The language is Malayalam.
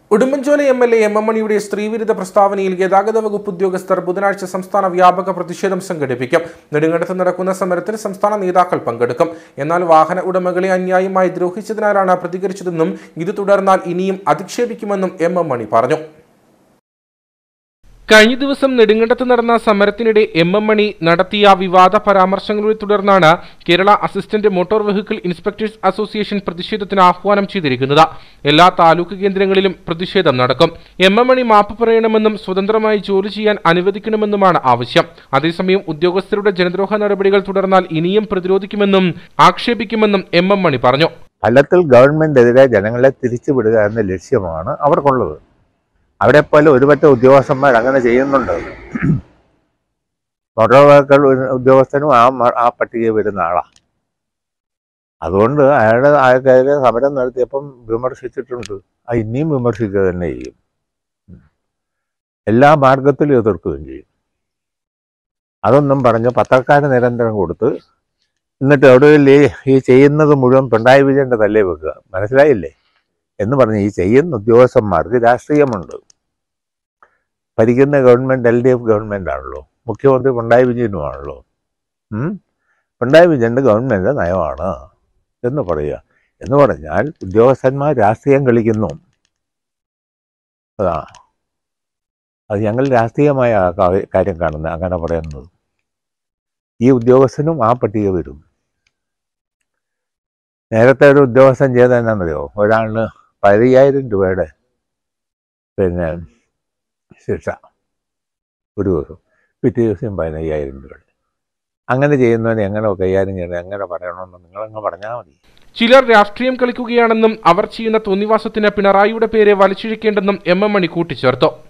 Udumbanchola M L A M M മണിയുടെ സ്ത്രീവിരുദ്ധ പ്രസ്താവനയിൽ ഗതാഗത വകുപ്പ് ഉദ്യോഗസ്ഥർ ബുധനാഴ്ച സംസ്ഥാന വ്യാപക പ്രതിഷേധം സംഘടിപ്പിക്കും നെടുങ്കണ്ടത്ത് നടക്കുന്ന സമരത്തിൽ സംസ്ഥാന നേതാക്കൾ പങ്കെടുക്കും എന്നാൽ വാഹന ഉടമകളെ അന്യായമായി ദ്രോഹിച്ചതിനാലാണ് പ്രതികരിച്ചതെന്നും ഇത് തുടർന്നാൽ ഇനിയും അധിക്ഷേപിക്കുമെന്നും എം എം മണി പറഞ്ഞു കഴിഞ്ഞ ദിവസം നെടുങ്കണ്ടത്ത് നടന്ന സമരത്തിനിടെ എം എം മണി നടത്തിയ വിവാദ പരാമർശങ്ങളെ തുടർന്നാണ് Kerala assistant motor vehicle inspectors association പ്രതിഷേധത്തിന് ആഹ്വാനം ചെയ്തിരിക്കുന്നത് എല്ലാ താലൂക്ക് കേന്ദ്രങ്ങളിലും പ്രതിഷേധം നടക്കും എം എം മണി മാപ്പ് പറയണമെന്നും സ്വതന്ത്രമായി ജോലി ചെയ്യാൻ അനുവദിക്കണമെന്നുമാണ് ആവശ്യം അതേസമയം ഉദ്യോഗസ്ഥരുടെ ജനദ്രോഹ നടപടികൾ തുടർന്നാൽ ഇനിയും പ്രതിരോധിക്കുമെന്നും ആക്ഷേപിക്കുമെന്നും എം എം മണി പറഞ്ഞു ഫലത്തിൽ ഗവൺമെന്റിനെതിരെ ജനങ്ങളെ തിരിച്ചുവിടുക എന്ന ലക്ഷ്യമാണ് അവർക്കുള്ളത് അവരെ പോലെ ഒരുപറ്റ ഉദ്യോഗസ്ഥന്മാർ അങ്ങനെ ചെയ്യുന്നുണ്ട് മോട്ടോർ വെഹിക്കിൾ ഉദ്യോഗസ്ഥനും ആ മ- ആ പട്ടികയിൽ വരുന്ന ആളാണ് അതുകൊണ്ട് അയാളുടെ അയാൾക്കെതിരെ സമരം നടത്തിയപ്പം വിമർശിച്ചിട്ടുണ്ട് അത് ഇനിയും വിമർശിക്കുക തന്നെ ചെയ്യും എല്ലാ മാർഗത്തിലും എതിർക്കുകയും ചെയ്യും അതൊന്നും പറഞ്ഞ് പത്രക്കാര് നിരന്തരം കൊടുത്ത് എന്നിട്ട് എവിടെയും ഈ ഈ ചെയ്യുന്നത് മുഴുവൻ പിണറായി വിജയന്റെ തല്ലേ വെക്കുക മനസ്സിലായില്ലേ എന്ന് പറഞ്ഞ് ഈ ചെയ്യുന്ന ഉദ്യോഗസ്ഥന്മാർക്ക് രാഷ്ട്രീയമുണ്ട് ഭരിക്കുന്ന government L D F government ആണല്ലോ മുഖ്യമന്ത്രി പിണറായി വിജയനുമാണല്ലോ ഉം? പിണറായി വിജയന്റെ ഗവൺമെന്റ് നയമാണ് എന്ന് പറയുക എന്ന് പറഞ്ഞാൽ ഉദ്യോഗസ്ഥന്മാർ രാഷ്ട്രീയം കളിക്കുന്നു അതാ അത് ഞങ്ങൾ രാഷ്ട്രീയമായ കാ- കാര്യം കാണുന്നത് അങ്ങനെ പറയുന്നത് ഈ ഉദ്യോഗസ്ഥനും ആ പട്ടിക വരും നേരത്തെ ഒരു ഉദ്യോഗസ്ഥൻ ചെയ്ത എന്നാണെന്നറിയോ ഒരാളിന് പതിനയ്യായിരം രൂപയുടെ പിന്നെ ശിക്ഷ ഒരു ദിവസം പിറ്റേ ദിവസം പതിനയ്യായിരം രൂപയുടെ അങ്ങനെ ചെയ്യുന്നവനെ എങ്ങനെ കൈകാര്യം ചെയ്യണം എങ്ങനെ പറയണമെന്ന് നിങ്ങളങ്ങ് പറഞ്ഞാൽ മതി ചിലർ രാഷ്ട്രീയം കളിക്കുകയാണെന്നും അവർ ചെയ്യുന്ന തോന്നിവാസത്തിന് പിണറായിയുടെ പേരെ വലിച്ചിഴക്കേണ്ടെന്നും എം എം മണി കൂട്ടിച്ചേർത്തു